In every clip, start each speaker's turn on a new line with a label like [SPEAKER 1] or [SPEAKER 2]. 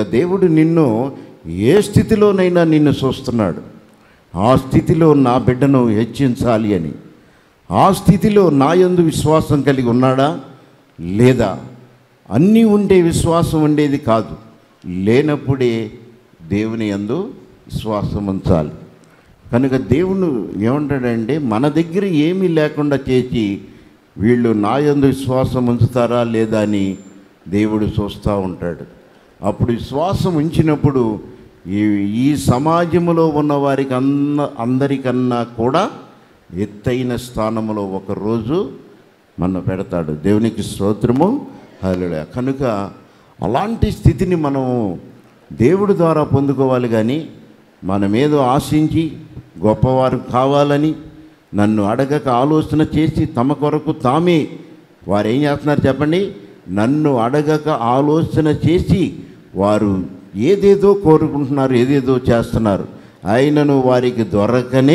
[SPEAKER 1] దేవుడు నిన్ను ఏ స్థితిలోనైనా నిన్ను చూస్తున్నాడు ఆ స్థితిలో నా బిడ్డను హెచ్చించాలి అని ఆ స్థితిలో నా యందు విశ్వాసం కలిగి ఉన్నాడా లేదా అన్నీ ఉండే విశ్వాసం ఉండేది కాదు లేనప్పుడే దేవుని యందు విశ్వాసం ఉంచాలి కనుక దేవుడు ఏమంటాడంటే మన దగ్గర ఏమీ లేకుండా చేసి వీళ్ళు నా యందు విశ్వాసం ఉంచుతారా లేదా అని దేవుడు చూస్తూ ఉంటాడు అప్పుడు విశ్వాసం ఉంచినప్పుడు ఈ ఈ సమాజంలో ఉన్న వారికి అన్న అందరికన్నా కూడా ఎత్తైన స్థానంలో ఒకరోజు మన పెడతాడు దేవునికి స్తోత్రము హల్లెలూయా కనుక అలాంటి స్థితిని మనం దేవుడి ద్వారా పొందుకోవాలి కానీ మనమేదో ఆశించి గొప్పవారు కావాలని నన్ను అడగక ఆలోచన చేసి తమ కొరకు తామే వారు ఏం చేస్తున్నారు చెప్పండి నన్ను అడగక ఆలోచన చేసి వారు ఏదేదో కోరుకుంటున్నారు ఏదేదో చేస్తున్నారు అయినను వారికి దొరకనే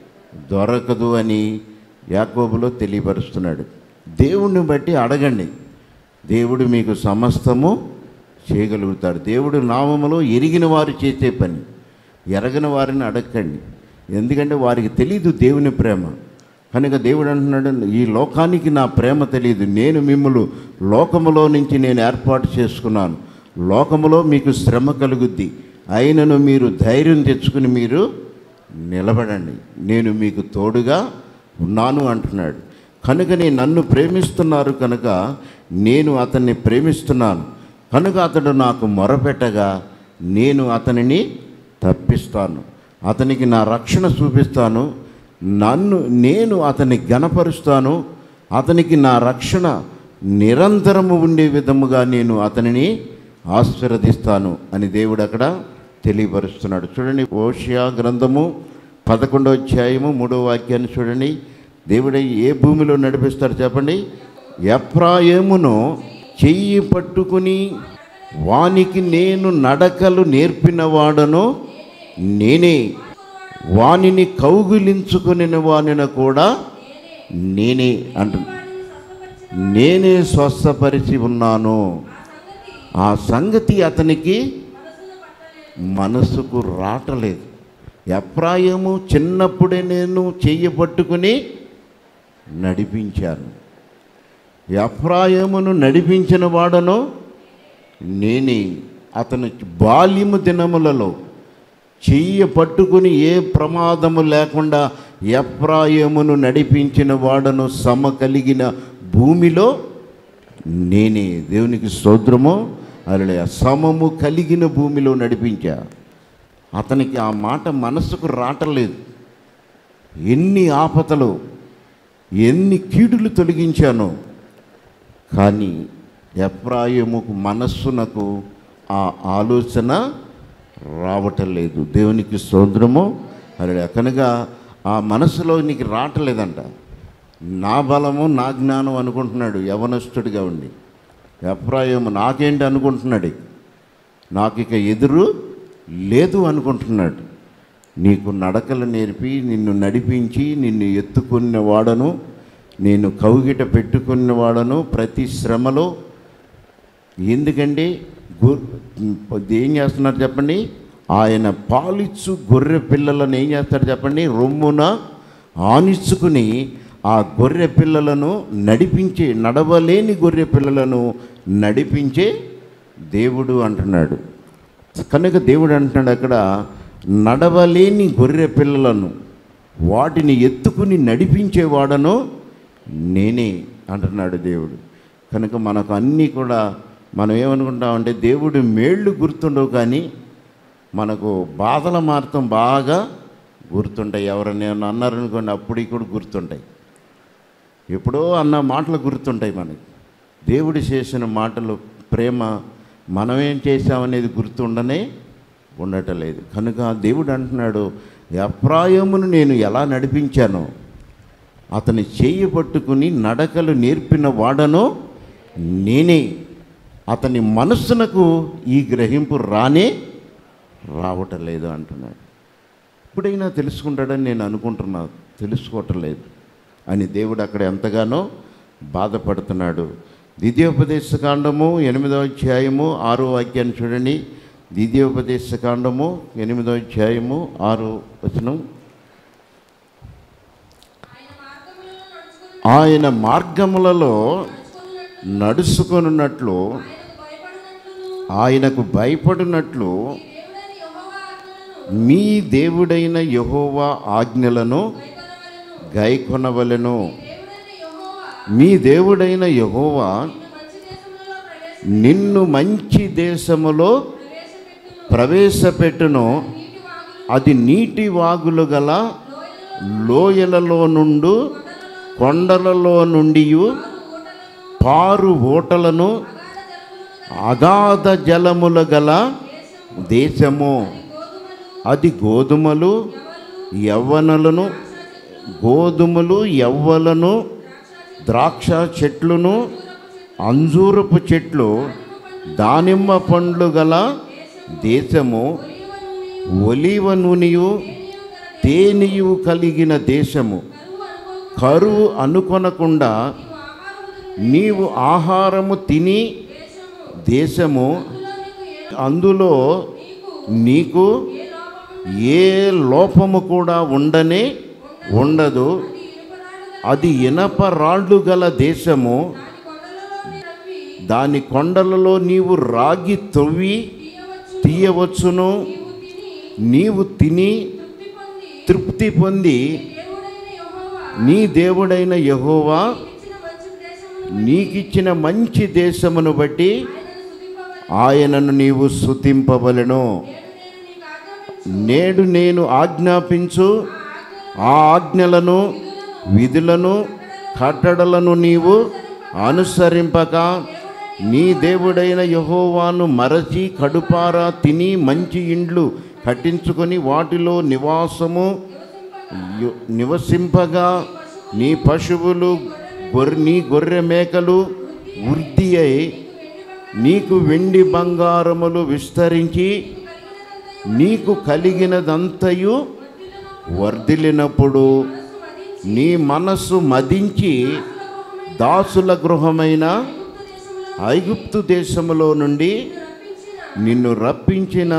[SPEAKER 1] దొరకదు అని యాకోబులో తెలియపరుస్తున్నాడు దేవుణ్ణి బట్టి అడగండి దేవుడు మీకు సమస్తము చేయగలుగుతాడు దేవుడు నామములో ఎరిగిన వారు చేసే పని ఎరగని వారిని అడగండి ఎందుకంటే వారికి తెలియదు దేవుని ప్రేమ కనుక దేవుడు అంటున్నాడు ఈ లోకానికి నా ప్రేమ తెలియదు నేను మిమ్మల్ని లోకములో నుంచి నేను ఏర్పాటు చేసుకున్నాను లోకములో మీకు శ్రమ కలుగుద్ది అయినను మీరు ధైర్యం తెచ్చుకుని మీరు నిలబడండి నేను మీకు తోడుగా ఉన్నాను అంటున్నాడు కనుకనే నన్ను ప్రేమిస్తున్నారు కనుక నేను అతన్ని ప్రేమిస్తున్నాను కనుక అతడు నాకు మొరపెట్టగా నేను అతనిని తప్పిస్తాను అతనికి నా రక్షణ చూపిస్తాను నన్ను నేను అతన్ని గనపరుస్తాను అతనికి నా రక్షణ నిరంతరము ఉండే విధముగా నేను అతనిని ఆశీర్వదిస్తాను అని దేవుడు అక్కడ తెలియపరుస్తున్నాడు చూడండి ఓషియా గ్రంథము పదకొండో అధ్యాయము మూడో వాక్యాన్ని చూడండి దేవుడు ఏ భూమిలో నడిపిస్తాడు చెప్పండి ఎప్రాయమును చెయ్యి పట్టుకుని వానికి నేను నడకలు నేర్పిన వాడను నేనే వానిని కౌగిలించుకుని వానిన కూడా నేనే అంటు నేనే స్వస్థపరిచి ఉన్నాను ఆ సంగతి అతనికి మనసుకు రాటలేదు ఎప్రాయము చిన్నప్పుడే నేను చెయ్యి పట్టుకుని నడిపించాను ఎఫ్రాయమును నడిపించిన వాడను నేనే అతని బాల్యము దినములలో చెయ్యి పట్టుకుని ఏ ప్రమాదము లేకుండా ఎఫ్రాయమును నడిపించిన వాడను సమ కలిగిన భూమిలో నేనే దేవునికి స్తోత్రము అలా సమము కలిగిన భూమిలో నడిపించా అతనికి ఆ మాట మనసుకు రాటలేదు ఎన్ని ఆపదలు ఎన్ని కీడులు తొలగించానో కానీ ఎప్రాయముకు మనస్సునకు ఆ ఆలోచన రావటం లేదు దేవునికి సోదరము అలా కనుక ఆ మనసులో నీకు రావట్లేదంట నా బలము నా జ్ఞానం అనుకుంటున్నాడు యవనస్తుడిగా ఉండి ఎప్రాయము నాకేంటి అనుకుంటున్నాడు నాకు ఇక ఎదురు లేదు అనుకుంటున్నాడు నీకు నడకలు నేర్పి నిన్ను నడిపించి నిన్ను ఎత్తుకున్న వాడను నేను కౌగిట పెట్టుకున్న వాడను ప్రతి శ్రమలో ఎందుకంటే గు ఏం చేస్తున్నారు చెప్పండి ఆయన పాలిచ్చు గొర్రె పిల్లలను ఏం చేస్తాడు చెప్పండి రొమ్మున ఆనిచ్చుకుని ఆ గొర్రె పిల్లలను నడిపించే నడవలేని గొర్రె పిల్లలను నడిపించే దేవుడు అంటున్నాడు కనుక దేవుడు అంటున్నాడు అక్కడ నడవలేని గొర్రె పిల్లలను వాటిని ఎత్తుకుని నడిపించేవాడను నేనే అంటున్నాడు దేవుడు కనుక మనకు అన్నీ కూడా మనం ఏమనుకుంటామంటే దేవుడు మేళ్ళు గుర్తుండవు కానీ మనకు బాధల మాత్రం బాగా గుర్తుంటాయి ఎవరైనా ఏమన్నా అన్నారనుకోండి అప్పుడు కూడా గుర్తుంటాయి ఎప్పుడో అన్న మాటలు గుర్తుంటాయి మనకి దేవుడు చేసిన మాటలు ప్రేమ మనమేం చేశామనేది గుర్తుండనే ఉండటం లేదు కనుక దేవుడు అంటున్నాడు అప్రాయమును నేను ఎలా నడిపించానో అతని చేయి పట్టుకుని నడకలు నేర్పిన వాడను నేనే అతని మనస్సునకు ఈ గ్రహింపు రానే రావటం లేదు అంటున్నాడు ఎప్పుడైనా తెలుసుకుంటాడని నేను అనుకుంటున్నా తెలుసుకోవటం లేదు అని దేవుడు అక్కడ ఎంతగానో బాధపడుతున్నాడు ద్వితీయోపదేశ కాండము ఎనిమిదవ అధ్యాయము ఆరో వాక్యాన్ని చూడండి ద్వితీయోపదేశ కాండము ఎనిమిదో అధ్యాయము ఆరు వచనం ఆయన మార్గములలో నడుచుకొనున్నట్లు ఆయనకు భయపడినట్లు మీ దేవుడైన యహోవా ఆజ్ఞలను గైకొనవలెను మీ దేవుడైన యహోవా నిన్ను మంచి దేశములో ప్రవేశపెట్టును అది నీటి వాగులు గల లోయలలో నుండు కొండలలో నుండి పారు ఓటలను అగాధ జలముల గల దేశము అది గోధుమలు యవ్వనలను గోధుమలు యవ్వలను ద్రాక్ష చెట్లును అంజూరపు చెట్లు దానిమ్మ పండ్లు గల దేశము ఒలివ నూనెయు తేనెయు కలిగిన దేశము కరువు అనుకొనకుండా నీవు ఆహారము తిని దేశము అందులో నీకు ఏ లోపము కూడా ఉండనే ఉండదు అది ఇనప రాళ్ళు గల దేశము దాని కొండలలో నీవు రాగి తవ్వి తీయవచ్చును నీవు తిని తృప్తి పొంది నీ దేవుడైన యహోవా నీకిచ్చిన మంచి దేశమును బట్టి ఆయనను నీవు స్తుతింపవలెను నేడు నేను ఆజ్ఞాపించు ఆ ఆజ్ఞలను విధులను కట్టడలను నీవు అనుసరింపక నీ దేవుడైన యహోవాను మరచి కడుపారా తిని మంచి ఇండ్లు కట్టించుకొని వాటిలో నివాసము యు- నివసింపగా నీ పశువులు గొర్రె నీ గొర్రె మేకలు వృద్ధి అయి నీకు వెండి బంగారములు విస్తరించి నీకు కలిగినదంతయు వర్ధిల్లినప్పుడు నీ మనస్సు మదించి దాసుల గృహమైన ఐగుప్తు దేశములో నుండి నిన్ను రప్పించిన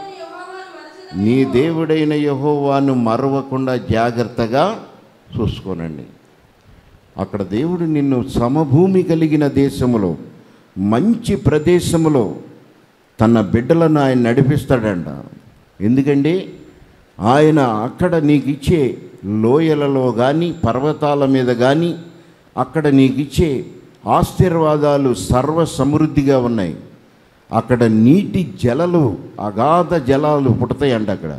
[SPEAKER 1] నీ దేవుడైన యహోవాను మరవకుండా జాగ్రత్తగా చూసుకోనండి అక్కడ దేవుడు నిన్ను సమభూమి కలిగిన దేశములో మంచి ప్రదేశములో తన బిడ్డలను ఆయన నడిపిస్తాడంట ఎందుకండి ఆయన అక్కడ నీకు ఇచ్చే లోయలలో కానీ పర్వతాల మీద కానీ అక్కడ నీకు ఇచ్చే ఆశీర్వాదాలు సర్వ సమృద్ధిగా ఉన్నాయి అక్కడ నీటి జలలు అగాధ జలాలు పుడతాయంట అక్కడ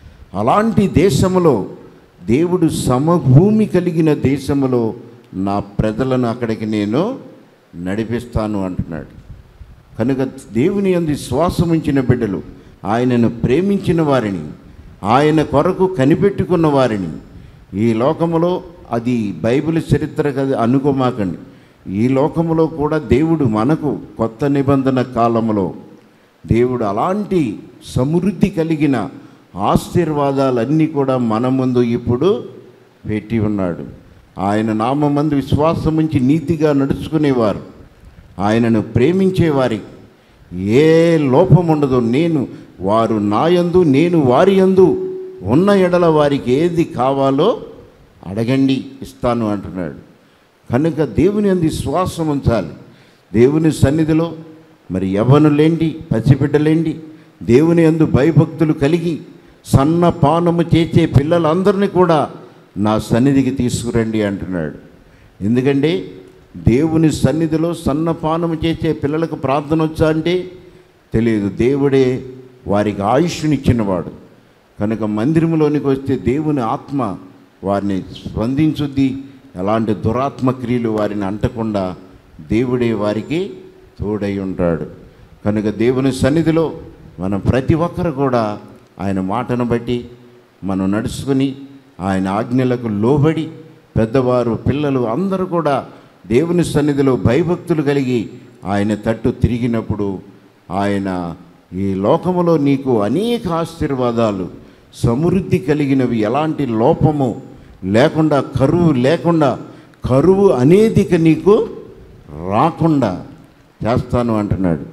[SPEAKER 1] అలాంటి దేశములో దేవుడు సమభూమి కలిగిన దేశములో నా ప్రజలను అక్కడికి నేను నడిపిస్తాను అంటున్నాడు కనుక దేవుని అంది శ్వాసం ఉంచిన బిడ్డలు ఆయనను ప్రేమించిన వారిని ఆయన కొరకు కనిపెట్టుకున్న వారిని ఈ లోకములో అది బైబిల్ చరిత్ర కదా అనుకోమాకండి ఈ లోకములో కూడా దేవుడు మనకు కొత్త నిబంధన కాలములో దేవుడు అలాంటి సమృద్ధి కలిగిన ఆశీర్వాదాలన్నీ కూడా మన ముందు ఇప్పుడు పెట్టి ఉన్నాడు ఆయన నామందు విశ్వాసం ఉంచి నీతిగా నడుచుకునేవారు ఆయనను ప్రేమించేవారి ఏ లోపం ఉండదు నేను వారు నాయందు నేను వారి యందు ఉన్న ఎడల వారికి ఏది కావాలో అడగండి ఇస్తాను అంటున్నాడు కనుక దేవుని అంది శ్వాసం ఉంచాలి దేవుని సన్నిధిలో మరి యవ్వనులేండి పసిబిడ్డలేండి దేవుని అందు భయభక్తులు కలిగి సన్న పానము చేసే పిల్లలందరినీ కూడా నా సన్నిధికి తీసుకురండి అంటున్నాడు ఎందుకంటే దేవుని సన్నిధిలో సన్నపానము చేసే పిల్లలకు ప్రార్థన వచ్చా అంటే తెలియదు దేవుడే వారికి ఆయుష్నిచ్చినవాడు కనుక మందిరంలోనికి వస్తే దేవుని ఆత్మ వారిని స్పందించుద్ది ఎలాంటి దురాత్మ క్రియలు వారిని అంటకుండా దేవుడే వారికి తోడై ఉంటాడు కనుక దేవుని సన్నిధిలో మనం ప్రతి ఒక్కరు కూడా ఆయన మాటను బట్టి మనం నడుచుకుని ఆయన ఆజ్ఞలకు లోబడి పెద్దవారు పిల్లలు అందరూ కూడా దేవుని సన్నిధిలో భయభక్తులు కలిగి ఆయన తట్టు తిరిగినప్పుడు ఆయన ఈ లోకములో నీకు అనేక ఆశీర్వాదాలు సమృద్ధి కలిగినవి ఎలాంటి లోపము లేకుండా కరువు లేకుండా కరువు అనేది ఇక నీకు రాకుండా చేస్తాను అంటున్నాడు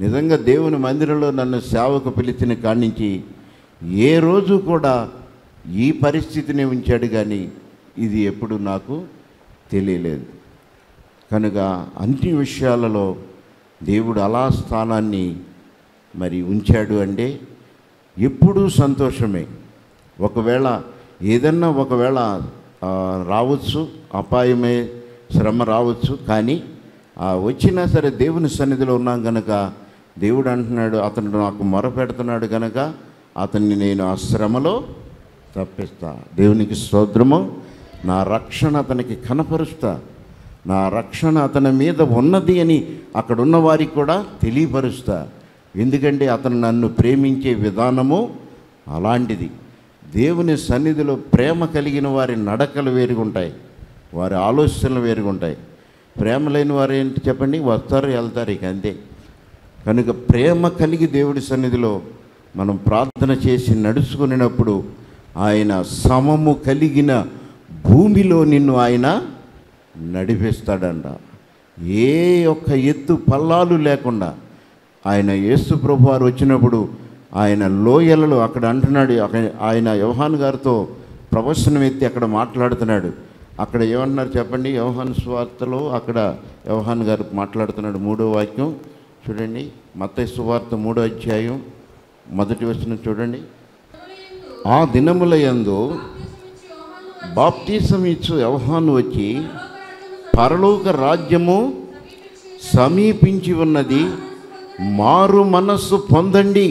[SPEAKER 1] నిజంగా దేవుని మందిరంలో నన్ను సేవకు పిలిచిన కానించి ఏ రోజు కూడా ఈ పరిస్థితిని ఉంచాడు కానీ ఇది ఎప్పుడు నాకు తెలియలేదు కనుక అన్ని విషయాలలో దేవుడు అలా స్థానాన్ని మరి ఉంచాడు అంటే ఎప్పుడూ సంతోషమే ఒకవేళ ఏదన్నా ఒకవేళ ఆ, రావచ్చు అపాయమే శ్రమ రావచ్చు కానీ ఆ వచ్చినా సరే దేవుని సన్నిధిలో ఉన్నాం కనుక దేవుడు అంటున్నాడు అతను నాకు మొర పెడుతున్నాడు కనుక అతన్ని నేను ఆ శ్రమలో తప్పిస్తా దేవునికి స్తోత్రము నా రక్షణ అతనికి కనపరుస్తా నా రక్షణ అతని మీద ఉన్నది అని అక్కడ ఉన్న వారికి కూడా తెలియపరుస్తా ఎందుకంటే అతను నన్ను ప్రేమించే విధానము అలాంటిది దేవుని సన్నిధిలో ప్రేమ కలిగిన వారి నడకలు వేరుగుంటాయి వారి ఆలోచనలు వేరుగుంటాయి ప్రేమ లేని వారు ఏంటి చెప్పండి వస్తారు వెళ్తారు ఇక అంతే కనుక ప్రేమ కలిగి దేవుడి సన్నిధిలో మనం ప్రార్థన చేసి నడుచుకునేటప్పుడు ఆయన సమము కలిగిన భూమిలో నిన్ను ఆయన నడిపిస్తాడంట ఏ ఒక్క ఎత్తు పల్లాలు లేకుండా ఆయన యేసు ప్రభు వారు వచ్చినప్పుడు ఆయన లోయలలో అక్కడ అంటున్నాడు అక్కడ- ఆయన యోహాన్ గారితో ప్రవచనం ఎత్తి అక్కడ మాట్లాడుతున్నాడు అక్కడ ఏమంటున్నారు చెప్పండి యోహాన్ స్వార్తలో అక్కడ యోహాన్ గారు మాట్లాడుతున్నాడు మూడో వాక్యం చూడండి మత్తయి సువార్త మూడో అధ్యాయం మొదటి వచనం చూడండి ఆ దినముల యందు బాప్తీసం ఇచ్చు యోహాను వచ్చి పరలోక రాజ్యము సమీపించి ఉన్నది మారు మనస్సు పొందండి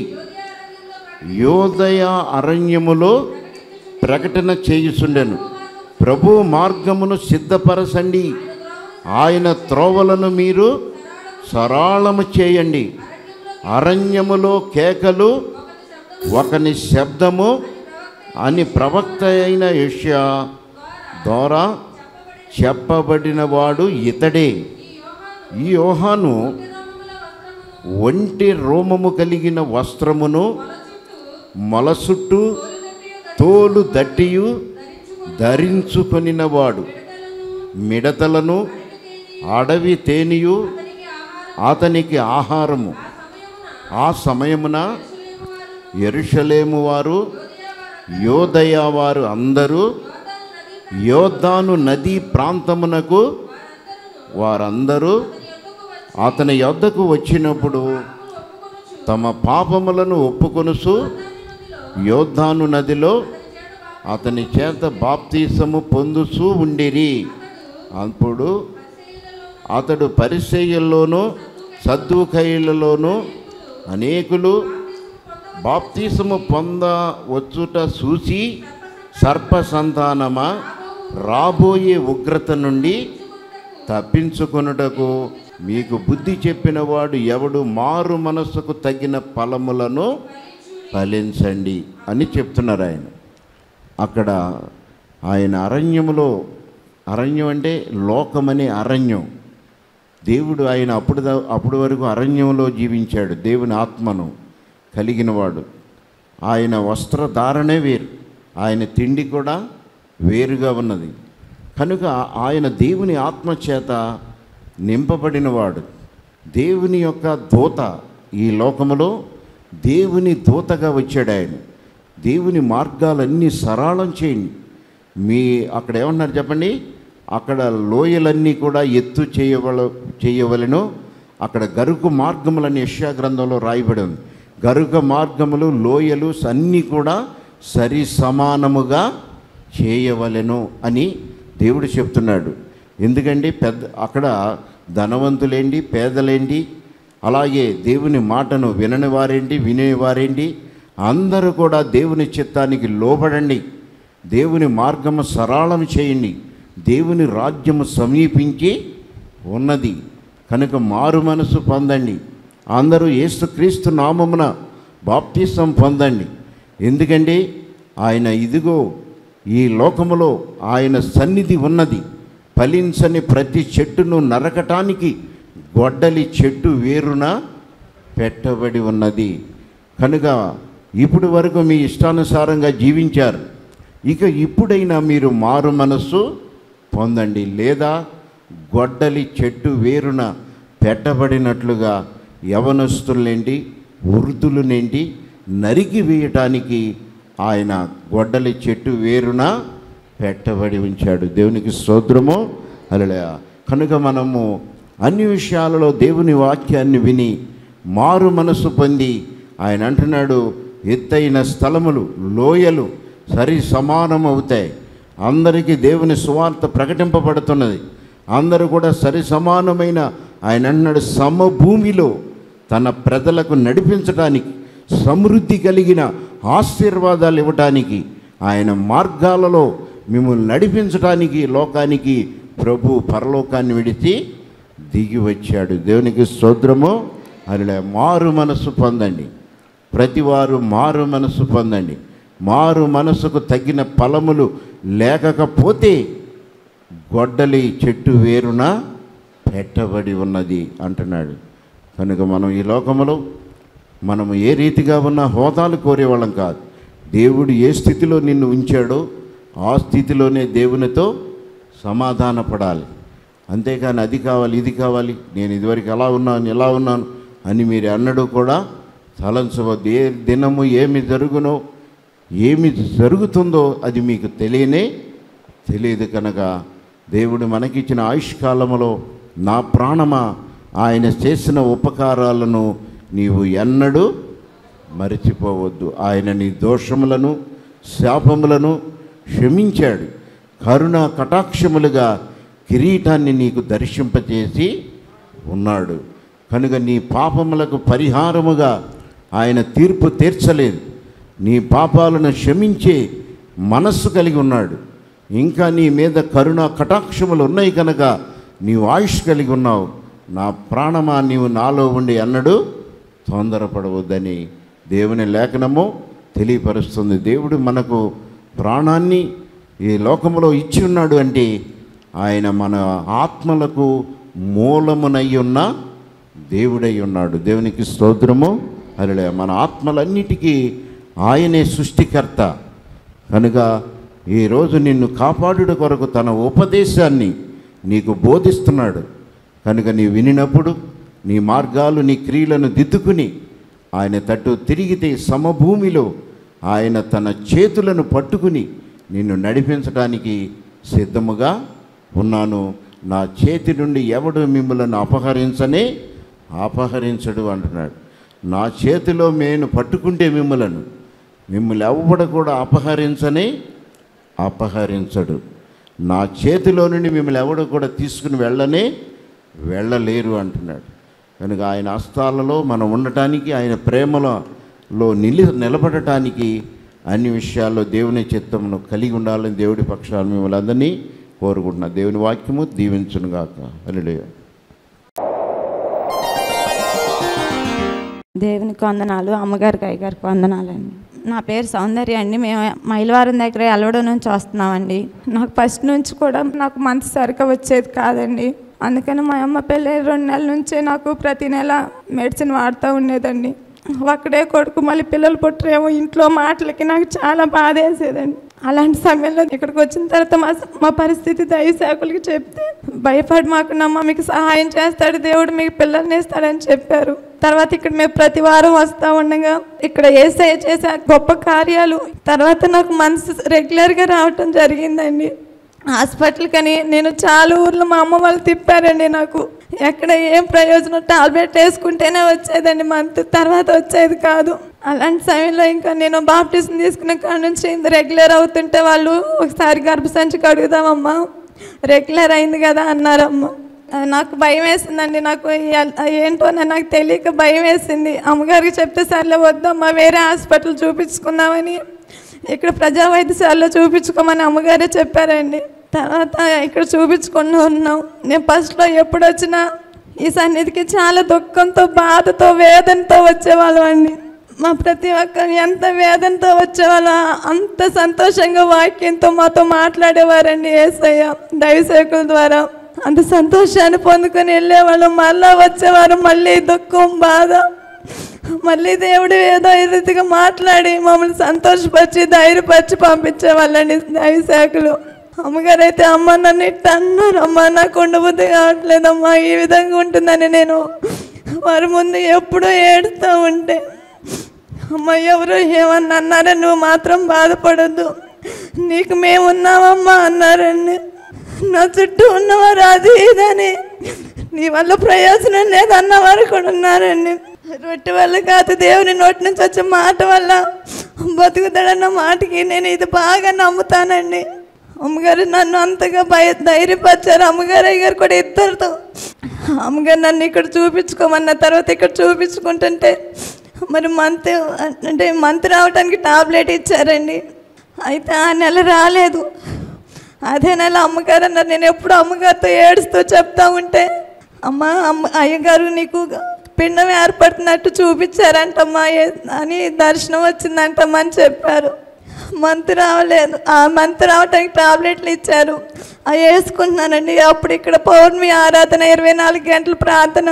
[SPEAKER 1] యోదయ అరణ్యములో ప్రకటన చేయుచుండెను ప్రభు మార్గమును సిద్ధపరచండి ఆయన త్రోవలను మీరు సరాళము చేయండి అరణ్యములో కేకలు ఒకని శబ్దము అని ప్రవక్త అయిన యష్యా ద్వారా చెప్పబడినవాడు ఇతడే ఈ యోహాను ఒంటి రోమము కలిగిన వస్త్రమును మొలసుట్టు తోలు దట్టియు ధరించుకొనినవాడు మిడతలను అడవి తేనియు అతనికి ఆహారము ఆ సమయమున ఎరుషలేము వారు యోదయ వారు అందరూ యోద్ధాను నదీ ప్రాంతమునకు వారందరూ అతని యొద్దకు వచ్చినప్పుడు తమ పాపములను ఒప్పుకొనుసు యోద్ధాను నదిలో అతని చేత బాప్తీసము పొందుచూ ఉండిరి అప్పుడు అతడు పరిచయ్యల్లోనూ సద్దుకైలలోనూ అనేకులు బాప్తీసము పొంద వచ్చుట చూసి సర్ప సంతానమా రాబోయే ఉగ్రత నుండి తప్పించుకొనుటకు మీకు బుద్ధి చెప్పినవాడు ఎవడు మారు మనస్సుకు తగిన ఫలములను ఫలించండి అని చెప్తున్నారు ఆయన అక్కడ ఆయన అరణ్యములో అరణ్యం అంటే లోకమనే అరణ్యం దేవుడు ఆయన అప్పుడు దా- అప్పుడు వరకు అరణ్యంలో జీవించాడు దేవుని ఆత్మను కలిగినవాడు ఆయన వస్త్రధారణే వేరు ఆయన తిండి కూడా వేరుగా ఉన్నది కనుక ఆయన దేవుని ఆత్మ చేత నింపబడినవాడు దేవుని యొక్క దూత ఈ లోకములో దేవుని దూతగా వచ్చాడు ఆయన దేవుని మార్గాలన్నీ సరళం చేయండి మీ అక్కడ ఏమన్నారు చెప్పండి అక్కడ లోయలన్నీ కూడా ఎత్తు చేయవల చేయవలను అక్కడ గరుకు మార్గములని యెషయా గ్రంథంలో రాయబడి ఉంది గరుక మార్గములు లోయలు అన్నీ కూడా సరి సమానముగా చేయవలెను అని దేవుడు చెప్తున్నాడు ఎందుకంటే పెద్ద అక్కడ ధనవంతులేంటి పేదలేంటి అలాగే దేవుని మాటను వినని వారేంటి వినేవారేంటి అందరూ కూడా దేవుని చిత్తానికి లోబడండి దేవుని మార్గము సరళం చేయండి దేవుని రాజ్యము సమీపించి ఉన్నది కనుక మారు మనసు పొందండి అందరూ యేసుక్రీస్తు నామమున బాప్తిసం పొందండి ఎందుకంటే ఆయన ఇదిగో ఈ లోకములో ఆయన సన్నిధి ఉన్నది ఫలించని ప్రతి చెట్టును నరకటానికి గొడ్డలి చెట్టు వేరున పెట్టబడి ఉన్నది కనుక ఇప్పుడు వరకు మీ ఇష్టానుసారంగా జీవించారు ఇక ఇప్పుడైనా మీరు మారు మనస్సు పొందండి లేదా గొడ్డలి చెట్టు వేరున పెట్టబడినట్లుగా యవనస్తులనేంటి వృద్ధులనేంటి నరికి వేయటానికి ఆయన గొడ్డలి చెట్టు వేరున పెట్టబడి ఉంచాడు దేవునికి స్తోత్రము అలలయ కనుక మనము అన్ని విషయాలలో దేవుని వాక్యాన్ని విని మారు మనసు పొంది ఆయన అంటున్నాడు ఎత్తైన స్థలములు లోయలు సరి సమానం అవుతాయి అందరికీ దేవుని సువార్త ప్రకటింపబడుతున్నది అందరూ కూడా సరి సమానమైన ఆయన అంటున్నాడు సమభూమిలో తన ప్రజలకు నడిపించడానికి సమృద్ధి కలిగిన ఆశీర్వాదాలు ఇవ్వటానికి ఆయన మార్గాలలో మిమ్మల్ని నడిపించడానికి లోకానికి ప్రభు పరలోకాన్ని విడిచి దిగి వచ్చాడు దేవునికి స్తోత్రము అలా మారు మనసు పొందండి ప్రతివారు మారు మనసు పొందండి మారు మనసుకు తగిన ఫలములు లేకపోతే గొడ్డలి చెట్టు వేరున పెట్టబడి ఉన్నది అంటున్నాడు కనుక మనం ఈ లోకములో మనము ఏ రీతిగా ఉన్న హోదాలు కోరేవాళ్ళం కాదు దేవుడు ఏ స్థితిలో నిన్ను ఉంచాడో ఆ స్థితిలోనే దేవునితో సమాధానపడాలి అంతేకాని అది కావాలి ఇది కావాలి నేను ఇదివరకు ఎలా ఉన్నాను ఎలా ఉన్నాను అని మీరు అన్నడు కూడా తలంచవద్దు ఏ దినము ఏమి జరుగునో ఏమి జరుగుతుందో అది మీకు తెలియనే తెలియదు కనుక దేవుడు మనకిచ్చిన ఆయుష్కాలములో నా ప్రాణమా ఆయన చేసిన ఉపకారాలను నీవు ఎన్నడూ మరిచిపోవద్దు ఆయన నీ దోషములను శాపములను క్షమించాడు కరుణ కటాక్షములుగా కిరీటాన్ని నీకు దర్శింపచేసి ఉన్నాడు కనుక నీ పాపములకు పరిహారముగా ఆయన తీర్పు తీర్చలేదు నీ పాపాలను క్షమించే మనస్సు కలిగి ఉన్నాడు ఇంకా నీ మీద కరుణ కటాక్షములు ఉన్నాయి కనుక నీవు ఆయుష్ కలిగి ఉన్నావు నా ప్రాణమా నీవు నాలో ఉండి అన్నడు తొందరపడవద్దని దేవుని లేఖనము తెలియపరుస్తుంది దేవుడు మనకు ప్రాణాన్ని ఈ లోకములో ఇచ్చి ఉన్నాడు అంటే ఆయన మన ఆత్మలకు మూలమునై ఉన్న దేవుడై ఉన్నాడు దేవునికి స్తోత్రము అలా మన ఆత్మలన్నిటికీ ఆయనే సృష్టికర్త కనుక ఈరోజు నిన్ను కాపాడుట కొరకు తన ఉపదేశాన్ని నీకు బోధిస్తున్నాడు కనుక నీ వినినప్పుడు నీ మార్గాలు నీ క్రియలను దిద్దుకుని ఆయన తట్టు తిరిగితే సమభూమిలో ఆయన తన చేతులను పట్టుకుని నిన్ను నడిపించడానికి సిద్ధముగా ఉన్నాను నా చేతి నుండి ఎవడు మిమ్మల్ని అపహరించనే అపహరించడు అంటున్నాడు నా చేతిలో నేను పట్టుకుంటే మిమ్మలను మిమ్మల్ని ఎవ్వడు కూడా అపహరించనే అపహరించడు నా చేతిలో నుండి మిమ్మల్ని ఎవడు కూడా తీసుకుని వెళ్ళనే వెళ్ళలేరు అంటున్నాడు కనుక ఆయన హస్తాలలో మనం ఉండటానికి ఆయన ప్రేమలో నిలి నిలబడటానికి అన్ని విషయాల్లో దేవుని చిత్తమును కలిగి ఉండాలని దేవుడి పక్షాలు మిమ్మల్ని అందరినీ కోరుకుంటున్నా దేవుని వాక్యము దీవించునుగాక హల్లెలూయా
[SPEAKER 2] దేవునికి వందనాలు అమ్మగారికి అయ్యగారికి వందనాలండి నా పేరు సౌందర్య అండి మేము మైలవారం దగ్గర ఎలవడ నుంచి వస్తున్నామండి నాకు ఫస్ట్ నుంచి కూడా నాకు మంత్ సరిగ్గా వచ్చేది కాదండి అందుకని మా అమ్మ పెళ్ళి రెండు నెలల నుంచే నాకు ప్రతి నెల మెడిసిన్ వాడుతూ ఉండేదండి ఒక్కడే కొడుకు మళ్ళీ పిల్లలు పుట్టరేమో ఇంట్లో మాటలకి నాకు చాలా బాధ వేసేదండి అలాంటి సమయంలో ఇక్కడికి వచ్చిన తర్వాత మా మా పరిస్థితి దయశాకులకి చెప్తే భయపడి మాకు నమ్మ మీకు సహాయం చేస్తాడు దేవుడు మీకు పిల్లల్ని ఇస్తాడని చెప్పారు తర్వాత ఇక్కడ మేము ప్రతి వారం వస్తూ ఉండగా ఇక్కడ ఏసఐ చేసే గొప్ప కార్యాలు తర్వాత నాకు మనసు రెగ్యులర్గా రావటం జరిగిందండి హాస్పిటల్ కని నేను చాలా ఊర్లో మా అమ్మ వాళ్ళు తిప్పారండి నాకు ఎక్కడ ఏం ప్రయోజనం టాబ్లెట్ వేసుకుంటేనే వచ్చేదండి మంత్ తర్వాత వచ్చేది కాదు అలాంటి సమయంలో ఇంకా నేను బాప్టిజం తీసుకున్న కాడ నుంచి రెగ్యులర్ అవుతుంటే వాళ్ళు ఒకసారి గర్భసంచికి అడుగుదామమ్మా రెగ్యులర్ అయింది కదా అన్నారమ్మ ఆ, నాకు భయం వేసిందండి నాకు ఎల్- ఏంటో అని నాకు తెలియక భయం వేసింది అమ్మగారికి చెప్తే సర్లే వద్దమ్మా వేరే హాస్పిటల్ చూపించుకుందామని ఇక్కడ ప్రజా వైద్యశాలలో చూపించుకోమని అమ్మగారే చెప్పారండి తర్వాత ఇక్కడ చూపించుకుంటూ ఉన్నాం నేను ఫస్ట్లో ఎప్పుడు వచ్చినా ఈ సన్నిధికి చాలా దుఃఖంతో బాధతో వేదనతో వచ్చేవాళ్ళం అండి మా ప్రతి ఒక్కరు ఎంత వేదనతో వచ్చేవాళ్ళం అంత సంతోషంగా వాక్యంతో మాతో మాట్లాడేవారండి ఏసయ్య దైవసేకుల ద్వారా అంత సంతోషాన్ని పొందుకొని వెళ్ళేవాళ్ళం మళ్ళా వచ్చేవారు మళ్ళీ దుఃఖం బాధ మళ్ళీ దేవుడు ఏదో ఈ రీతిగా మాట్లాడి మమ్మల్ని సంతోషపరిచి ధైర్యపరిచి పంపించేవాళ్ళండి దైవశాఖలు అమ్మగారు అయితే అమ్మ నన్ను ఇట్ట అన్నారు అమ్మ నాకు ఉండబుద్ధి కావట్లేదమ్మా ఈ విధంగా ఉంటుందని నేను వారి ముందు ఎప్పుడూ ఏడుస్తూ ఉంటే అమ్మ ఎవరు ఏమన్నా అన్నారని నువ్వు మాత్రం బాధపడద్దు నీకు మేము ఉన్నామమ్మా అన్నారండి నా చుట్టూ ఉన్నవారు అది ఇదని నీ వల్ల ప్రయోజనం లేదన్నవారు కూడా ఉన్నారండి రొట్టె వల్ల కాదు దేవుని నోటి నుంచి వచ్చే మాట వల్ల బతుకుతాడన్న మాటకి నేను ఇది బాగా నమ్ముతానండి అమ్మగారు నన్ను అంతగా భయ ధైర్యపరిచారు అమ్మగారు అయ్యగారు కూడా ఇద్దరితో అమ్మగారు నన్ను ఇక్కడ చూపించుకోమన్న తర్వాత ఇక్కడ చూపించుకుంటుంటే మరి మంత్ అంటే మంత్ రావడానికి టాబ్లెట్ ఇచ్చారండి అయితే ఆ నెల రాలేదు అదే నెల అమ్మగారు అన్నారు నేను ఎప్పుడు అమ్మగారితో ఏడుస్తూ చెప్తా ఉంటే అమ్మ అమ్మ అయ్యగారు నీకు పిండం ఏర్పడుతున్నట్టు చూపించారంటమ్మా ఏ- అని దర్శనం వచ్చిందంటమ్మా అని చెప్పారు మంత్ రావలేదు ఆ మంత్ రావడానికి టాబ్లెట్లు ఇచ్చారు అవి వేసుకుంటున్నానండి అప్పుడు ఇక్కడ పౌర్ణమి ఆరాధన ఇరవై నాలుగు గంటల ప్రార్థన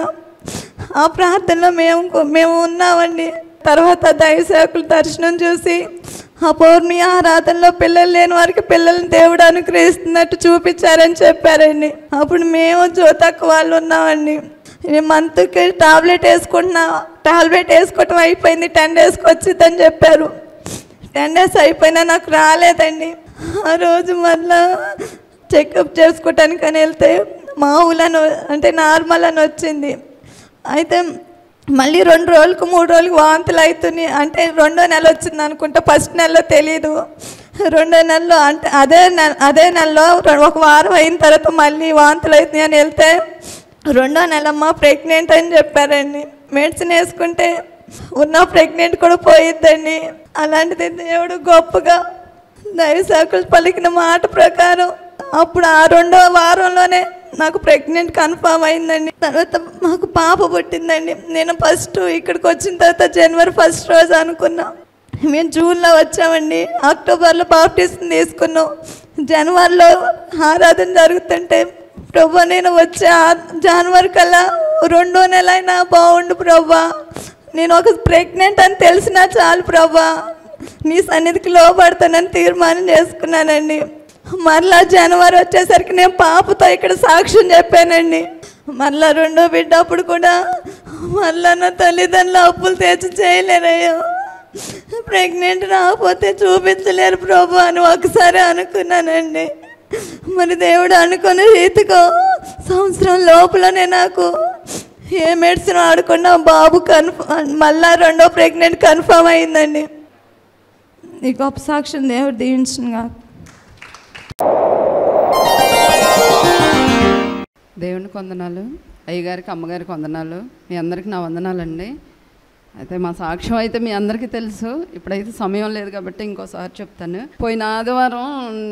[SPEAKER 2] ఆ ప్రార్థనలో మేము మేము ఉన్నామండి తర్వాత దైవసేవకుల దర్శనం చూసి ఆ పౌర్ణమి ఆరాధనలో పిల్లలు లేని వారికి పిల్లల్ని దేవుడు అనుగ్రహిస్తున్నట్టు చూపించారని చెప్పారండి అప్పుడు మేము జ్యోతక్క వాళ్ళు ఉన్నామండి ఈ మంత్కి టాబ్లెట్ వేసుకుంటున్నా టాబ్లెట్ వేసుకోవటం అయిపోయింది టెన్ డేస్కి వచ్చిందని చెప్పారు టెన్ డేస్ అయిపోయినా నాకు రాలేదండి ఆ రోజు మళ్ళా చెకప్ చేసుకోవటానికి అని వెళ్తే మామూలు అని అంటే నార్మల్ అని వచ్చింది అయితే మళ్ళీ రెండు రోజులకు మూడు రోజులకు వాంతులు అవుతున్నాయి అంటే రెండో నెల వచ్చింది అనుకుంటా ఫస్ట్ నెలలో తెలియదు రెండో నెలలో అంటే అదే నెల అదే నెలలో రె- ఒక వారం అయిన తర్వాత మళ్ళీ వాంతులు అవుతున్నాయి అని వెళ్తే రెండో నెలమ్మ ప్రెగ్నెంట్ అని చెప్పారండి మెడిసిన్ వేసుకుంటే ఉన్న ప్రెగ్నెంట్ కూడా పోయిద్దండి అలాంటిది దేవుడు గొప్పగా దైవశాఖలు పలికిన మాట ప్రకారం అప్పుడు ఆ రెండో వారంలోనే నాకు ప్రెగ్నెంట్ కన్ఫామ్ అయిందండి తర్వాత మాకు పాప పుట్టిందండి నేను ఫస్ట్ ఇక్కడికి వచ్చిన తర్వాత జనవరి ఫస్ట్ రోజు అనుకున్నా మేము జూన్లో వచ్చామండి అక్టోబర్లో బాప్టిజం తీసుకున్నాం జనవరిలో ఆరాధన జరుగుతుంటే ప్రభా నేను వచ్చే ఆ- జనవరి కల్లా రెండో నెల అయినా బాగుండు ప్రభా నేను ఒక ప్రెగ్నెంట్ అని తెలిసినా చాలు ప్రభా నీ సన్నిధికి లోపడతానని తీర్మానం చేసుకున్నానండి మరలా జనవరి వచ్చేసరికి నేను పాపతో ఇక్కడ సాక్ష్యం చెప్పానండి మరలా రెండో బిడ్డ అప్పుడు కూడా మళ్ళా నా తల్లిదండ్రులు అప్పులు తెచ్చి చేయలేరయ్యో ప్రెగ్నెంట్ రాకపోతే చూపించలేరు ప్రభు అని ఒకసారి అనుకున్నానండి మరి దేవుడు అనుకున్న రీతిగా సంవత్సరం లోపలనే నాకు ఏ మెడిసిన్ ఆడకుండా బాబు కన్ఫర్మ్ మళ్ళా రెండో ప్రెగ్నెంట్ కన్ఫర్మ్ అయిందండి ఈ గొప్ప సాక్ష్యం దేవుడు దీవించిన
[SPEAKER 3] దేవునికి వందనాలు అయ్యగారికి అమ్మగారికి వందనాలు మీ అందరికి నా వందనాలండి అయితే మా సాక్ష్యం అయితే మీ అందరికీ తెలుసు ఇప్పుడైతే సమయం లేదు కాబట్టి ఇంకోసారి చెప్తాను పోయిన ఆదివారం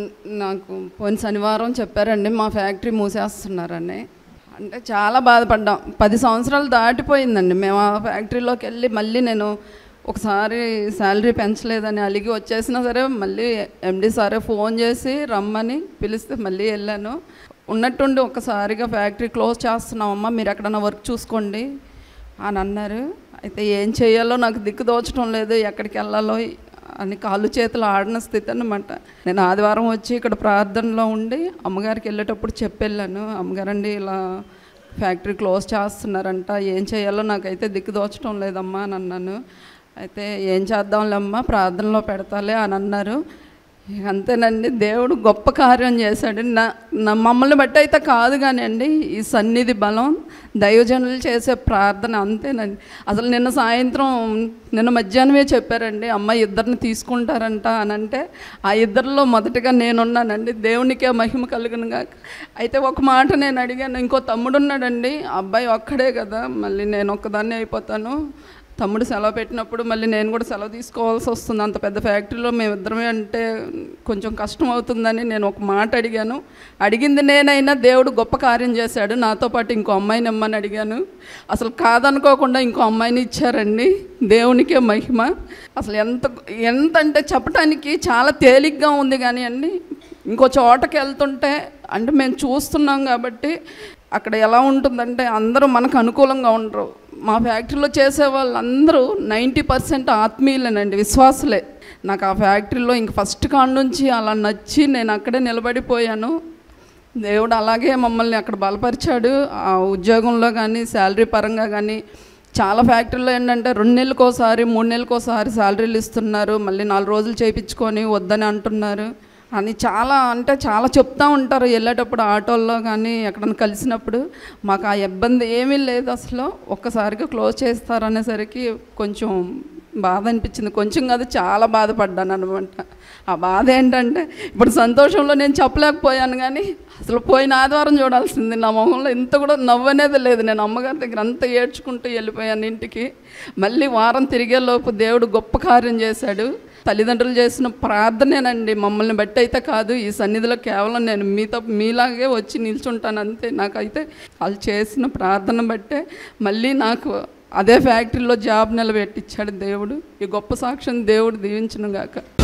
[SPEAKER 3] నాకు పోయిన శనివారం చెప్పారండి మా ఫ్యాక్టరీ మూసేస్తున్నారని అంటే చాలా బాధపడ్డాం పది సంవత్సరాలు దాటిపోయిందండి మేము ఆ ఫ్యాక్టరీలోకి వెళ్ళి మళ్ళీ నేను ఒకసారి శాలరీ పెంచలేదని అలిగి వచ్చేసినా సరే మళ్ళీ ఎండి సారే ఫోన్ చేసి రమ్మని పిలిస్తే మళ్ళీ వెళ్ళాను ఉన్నట్టుండి ఒకసారిగా ఫ్యాక్టరీ క్లోజ్ చేస్తున్నామమ్మా మీరు ఎక్కడన్నా వర్క్ చూసుకోండి అని అన్నారు అయితే ఏం చేయాలో నాకు దిక్కు దోచడం లేదు ఎక్కడికి వెళ్ళాలో అని కాళ్ళు చేతులు ఆడిన స్థితి అనమాట నేను ఆదివారం వచ్చి ఇక్కడ ప్రార్థనలో ఉండి అమ్మగారికి వెళ్ళేటప్పుడు చెప్పెళ్ళాను అమ్మగారండి ఇలా ఫ్యాక్టరీ క్లోజ్ చేస్తున్నారంట ఏం చేయాలో నాకైతే దిక్కు దోచడం లేదమ్మా అని అన్నాను అయితే ఏం చేద్దాంలేమ్మా ప్రార్థనలో పెడతాలే అని అన్నారు ఇక అంతేనండి దేవుడు గొప్ప కార్యం చేశాడు నా నా మమ్మల్ని బట్టి అయితే కాదు కానివ్వండి ఈ సన్నిధి బలం దైవజనులు చేసే ప్రార్థన అంతేనండి అసలు నిన్న సాయంత్రం నిన్న మధ్యాహ్నమే చెప్పారండి అమ్మ ఇద్దరిని తీసుకుంటారంట అని అంటే ఆ ఇద్దరిలో మొదటగా నేనున్నానండి దేవునికే మహిమ కలుగునుగా అయితే ఒక మాట నేను అడిగాను ఇంకో తమ్ముడు ఉన్నాడండి ఆ అబ్బాయి ఒక్కడే కదా మళ్ళీ నేను ఒక్కదాన్ని అయిపోతాను తమ్ముడు సెలవు పెట్టినప్పుడు మళ్ళీ నేను కూడా సెలవు తీసుకోవాల్సి వస్తుంది అంత పెద్ద ఫ్యాక్టరీలో మేమిద్దరమే అంటే కొంచెం కష్టం అవుతుందని నేను ఒక మాట అడిగాను అడిగింది నేనైనా దేవుడు గొప్ప కార్యం చేశాడు నాతో పాటు ఇంకో అమ్మాయిని ఇమ్మని అడిగాను అసలు కాదనుకోకుండా ఇంకో అమ్మాయిని ఇచ్చారండి దేవునికే మహిమ అసలు ఎంత ఎంత అంటే చెప్పడానికి చాలా తేలిగ్గా ఉంది కానీ అండి ఇంకో చోటకి వెళ్తుంటే అంటే మేము చూస్తున్నాం కాబట్టి అక్కడ ఎలా ఉంటుందంటే అందరూ మనకు అనుకూలంగా ఉండరు మా ఫ్యాక్టరీలో చేసే వాళ్ళందరూ నైంటీ పర్సెంట్ ఆత్మీయులేనండి విశ్వాసులే నాకు ఆ ఫ్యాక్టరీలో ఇంక ఫస్ట్ కాడ నుంచి అలా నచ్చి నేను అక్కడే నిలబడిపోయాను దేవుడు అలాగే మమ్మల్ని అక్కడ బలపరిచాడు ఆ ఉద్యోగంలో కానీ శాలరీ పరంగా కానీ చాలా ఫ్యాక్టరీలో ఏంటంటే రెండు నెలలకు ఒకసారి మూడు నెలలకు ఒకసారి శాలరీలు ఇస్తున్నారు మళ్ళీ నాలుగు రోజులు చేయించుకొని వద్దని అంటున్నారు అని చాలా అంటే చాలా చెప్తా ఉంటారు వెళ్ళేటప్పుడు ఆటోల్లో కానీ ఎక్కడైనా కలిసినప్పుడు మాకు ఆ ఇబ్బంది ఏమీ లేదు అసలు ఒక్కసారిగా క్లోజ్ చేస్తారు అనేసరికి కొంచెం బాధ అనిపించింది కొంచెం కాదు చాలా బాధపడ్డాను అనమాట ఆ బాధ ఏంటంటే ఇప్పుడు సంతోషంలో నేను చెప్పలేకపోయాను కానీ అసలు పోయిన ఆదివారం చూడాల్సింది నా మొహంలో ఇంత కూడా నవ్వనేది లేదు నేను అమ్మగారి దగ్గర అంతా ఏడ్చుకుంటూ వెళ్ళిపోయాను ఇంటికి మళ్ళీ వారం తిరిగే లోపు దేవుడు గొప్ప కార్యం చేశాడు తల్లిదండ్రులు చేసిన ప్రార్థనేనండి మమ్మల్ని బట్టి అయితే కాదు ఈ సన్నిధిలో కేవలం నేను మీతో మీలాగే వచ్చి నిల్చుంటాను అంతే నాకైతే వాళ్ళు చేసిన ప్రార్థన బట్టే మళ్ళీ నాకు అదే ఫ్యాక్టరీలో జాబ్ నిలబెట్టించాడు దేవుడు ఈ గొప్ప సాక్ష్యం దేవుడు దీవించును గాక